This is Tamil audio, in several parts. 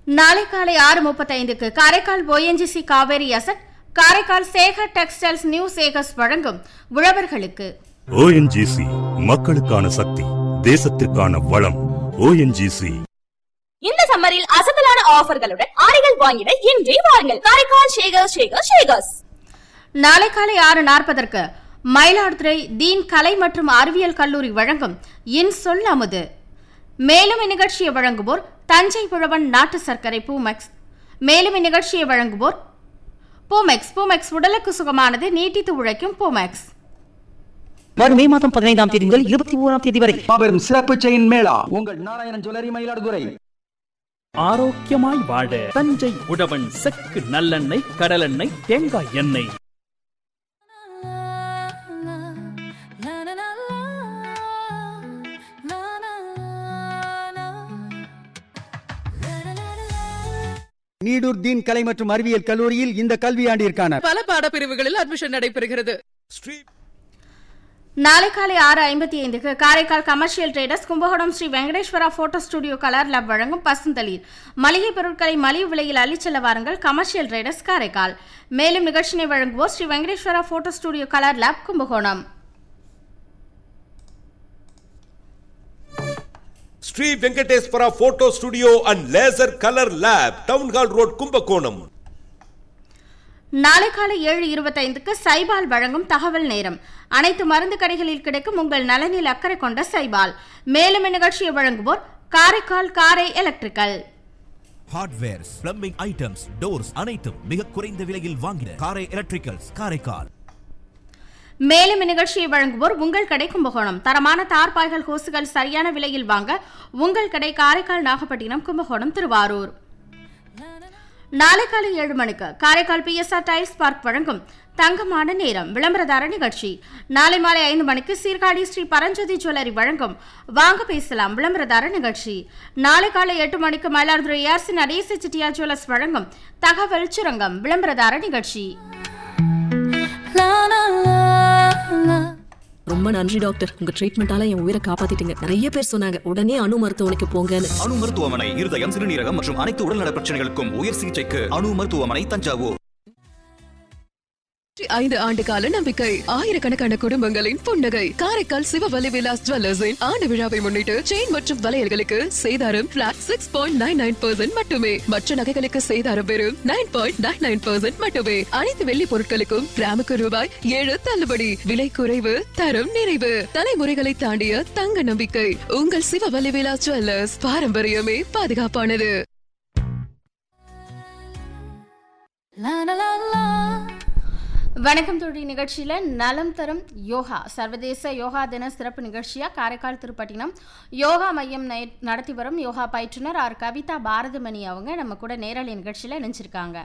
நாளை காலை ஆறு முப்பத்தைந்துக்கு Karaikal O N G C Kaveri asset Karaikal Sekar textiles new Sekars வழங்கும் உழவர்களுக்கு ஓஎன்ஜிசி மக்களுக்கான சக்தி தேசத்திற்கான வளம் ஓஎன்ஜிசி இந்த சம்மரில் அசத்தலான ஆஃபர்களுடன் ஆடைகள் வாங்கிட இன்றே வாருங்கள் காரைக்கால் ஷேகர் ஷேகர் ஷேகர்ஸ் நாளை காலை ஆறு நாற்பதற்கு மயிலாடுதுறை தீன் கலை மற்றும் அறிவியல் கல்லூரி வழங்கும் இன் சொல் அமுது மேலும் இந்நிகழ்ச்சியை வழங்குவோர் தஞ்சை புழவன் நாட்டு சர்க்கரை பூமெக்ஸ் மேலும் இந்நிகழ்ச்சியை வழங்குவோர் பூமெக்ஸ் பூமெக்ஸ் உடலுக்கு சுகமானது நீட்டித்து உழைக்கும் பூமெக்ஸ் வரும் மே மாதம் பதினைந்தாம் தேதி முதல் இருபத்தி ஓராம் தேதி வரை மாபெரும் சிறப்பு செயின் மேளா உங்கள் நாராயணன் ஜுவல்லரி மயிலாடுதுறை ஆரோக்கியமாய் வாழ தஞ்சை உழவன் செக்கு நல்லெண்ணெய் கடலெண்ணெய் தேங்காய் எண்ணெய் நீடூர் தீன் கலை மற்றும் அறிவியல் கல்லூரியில் இந்த கல்வியாண்டிற்கான பல பாடப்பிரிவுகளில் அட்மிஷன் நடைபெறுகிறது நாளை காலை ஆறு ஐம்பத்தி ஐந்துக்கு Karaikal commercial traders Kumbakonam Sri Venkateswara photo studio colour lab வழங்கும் பசுந்தளிர் மளிகை பொருட்களை மலிவு விலையில் அள்ளிச்செல்ல வாருங்கள் கமர்ஷியல் ட்ரேடர்ஸ் காரைக்கால் மேலும் நிகழ்ச்சியை வழங்குவோர் Sri Venkateswara photo studio colour lab Kumbakonam Sri Venkateswara photo studio and laser colour lab town hall road Kumbakonam நாளை காலை ஏழு இருபத்தைந்துக்கு சைபால் வழங்கும் தகவல் நேரம் அனைத்து மருந்து கடைகளில் கிடைக்கும் உங்கள் நலனில் அக்கறை கொண்ட சைபால் மேலும் இந்நிகழ்ச்சியை வழங்குவோர் Karaikal Karai electrical hardwares plumbing items doors அனைத்தும் மிக குறைந்த விலையில் வாங்கின காரை எலக்ட்ரிக்கல்ஸ் காரைக்கால் மேலும் இந்நிகழ்ச்சியை வழங்குவோர் உங்கள் கடை கும்பகோணம் தரமான தார்பாய்கள் ஹோசுகள் சரியான விலையில் வாங்க உங்கள் கடை காரைக்கால் நாகப்பட்டினம் கும்பகோணம் திருவாரூர் நாளை காலை ஏழு மணிக்கு காரைக்கால் பிஎஸ்ஆர் டைல்ஸ் பார்க் வழங்கும் தங்கமான நேரம் விளம்பரதார நிகழ்ச்சி நாளை மாலை ஐந்து மணிக்கு சீர்காழி ஸ்ரீ பரஞ்சோதி ஜுவல்லரி வழங்கும் வாங்க பேசலாம் விளம்பரதார நிகழ்ச்சி நாளை காலை எட்டு மணிக்கு மயிலாடுதுறை ஏர்சி நடேச சிட்டியா ஜுவல்லர்ஸ் வழங்கும் தகவல் சுரங்கம் விளம்பரதார நிகழ்ச்சி ரொம்ப நன்றி டாக்டர் உங்க ட்ரீட்மெண்டால என் உயிரை காப்பாத்திட்டீங்க நிறைய பேர் சொன்னாங்க உடனே அணு மருத்துவமனைக்கு போங்கன்னு அணு மருத்துவமனை இருதயம் சிறுநீரகம் மற்றும் அனைத்து உடல்நல பிரச்சனைகளுக்கும் உயர் சிகிச்சைக்கு அணு மருத்துவமனை தஞ்சாவூர் ஐந்து ஆண்டு கால நம்பிக்கை ஆயிரக்கணக்கான குடும்பங்களின் புன்னகை காரைக்கால் சிவவலி விலாஸ் ஜுவல்லர்ஸின் ஆண்டு விழாவை முன்னிட்டு செயின் மற்றும் வளையல்களுக்கு சேதாரம் flat six point nine nine percent மட்டுமே மற்ற நகைகளுக்கு சேதாரம் வெறும் nine point nine nine percent மட்டுமே அனைத்து வெள்ளி பொருட்களுக்கும் கிராமுக்கு ரூபாய் ஏழு தள்ளுபடி விலை குறைவு தரம் நிறைவு தலைமுறைகளை தாண்டிய தங்க நம்பிக்கை உங்கள் சிவவலி விலாஸ் ஜுவல்லர்ஸ் பாரம்பரியமே பாதுகாப்பானது வணக்கம் தொழில் நிகழ்ச்சியில் நலம் தரும் யோகா சர்வதேச யோகா தின சிறப்பு நிகழ்ச்சியாக காரைக்கால் திருப்பட்டினம் யோகா மையம் நை- நடத்தி வரும் யோகா பயிற்றுனர் ஆர் கவிதா பாரதிமணி அவங்க நம்ம கூட நேரலை நிகழ்ச்சியில் இணைஞ்சிருக்காங்க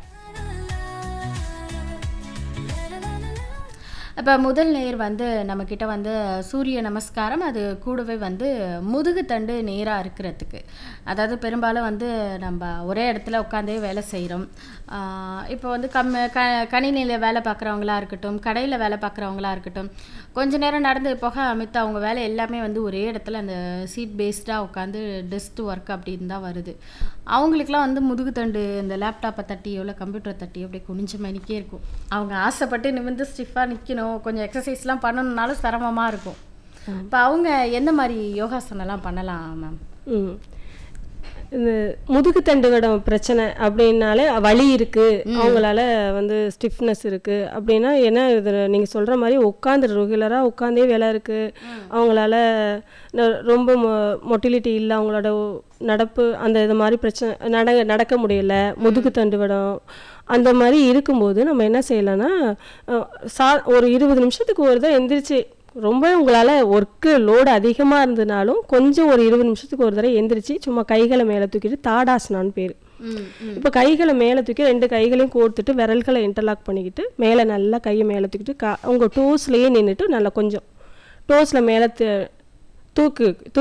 இப்போ முதல் நேர் வந்து நம்மக்கிட்ட வந்து சூரிய நமஸ்காரம் அது கூடவே வந்து முதுகுத்தண்டு நேராக இருக்கிறதுக்கு அதாவது பெரும்பாலும் வந்து நம்ம ஒரே இடத்துல உட்காந்தே வேலை செய்கிறோம் இப்போ வந்து கம் க கணினியில் வேலை பார்க்குறவங்களா இருக்கட்டும் கடையில் வேலை பார்க்குறவங்களா இருக்கட்டும் கொஞ்ச நேரம் நடந்து போக மித்த அவங்க வேலை எல்லாமே வந்து ஒரே இடத்துல அந்த சீட் பேஸ்டாக உட்காந்து டெஸ்ட் ஒர்க் அப்படின்னு தான் வருது அவங்களுக்குலாம் வந்து முதுகுத்தண்டு இந்த லேப்டாப்பை தட்டியோ இல்லை கம்ப்யூட்டரை தட்டியோ அப்படியே குனிஞ்ச மணிக்கே இருக்கும் அவங்க ஆசைப்பட்டு நிமிர்ந்து ஸ்டிஃபாக நிற்கணும் கொஞ்சம் எக்ஸசைஸ்லாம் பண்ணணுன்னாலும் சிரமமாக இருக்கும் இப்போ அவங்க எந்த மாதிரி யோகாசனம்லாம் பண்ணலாம் மேம் ம் இந்த முதுகுத்தண்டுவடம் பிரச்சனை அப்படின்னாலே வலி இருக்கு அவங்களால வந்து ஸ்டிஃப்னஸ் இருக்கு அப்படின்னா என்ன இது நீங்க சொல்ற மாதிரி உட்காந்து ரெகுலரா உட்காந்தே வேலை இருக்கு அவங்களால ந- ரொம்ப மொட்டிலிட்டி இல்லை அவங்களோட ஒ- நடப்பு அந்த இது மாதிரி பிரச்சனை நட நடக்க முடியல முதுகுத்தண்டுவடம் அந்த மாதிரி இருக்கும்போது நம்ம என்ன செய்யலாம்னா அஹ், சா ஒரு இருபது நிமிஷத்துக்கு ஒரு தான் எந்திரிச்சு ரொம்ப உங்களால் ஒர்க்கு லோடு அதிகமாக இருந்ததுனாலும் கொஞ்சம் ஒரு இருபது நிமிஷத்துக்கு ஒரு தடவை எந்திரிச்சு சும்மா கைகளை மேலே தூக்கிட்டு தாடாசனான்னு பேர் இப்போ கைகளை மேலே தூக்கி ரெண்டு கைகளையும் கோர்த்துட்டு விரல்களை இன்டர்லாக் பண்ணிக்கிட்டு மேலே நல்லா கையை மேலே தூக்கிட்டு கா உங்கள் டோஸ்லேயே நின்றுட்டு நல்லா கொஞ்சம் டோஸில் மேலே தூக்கு தூக்கி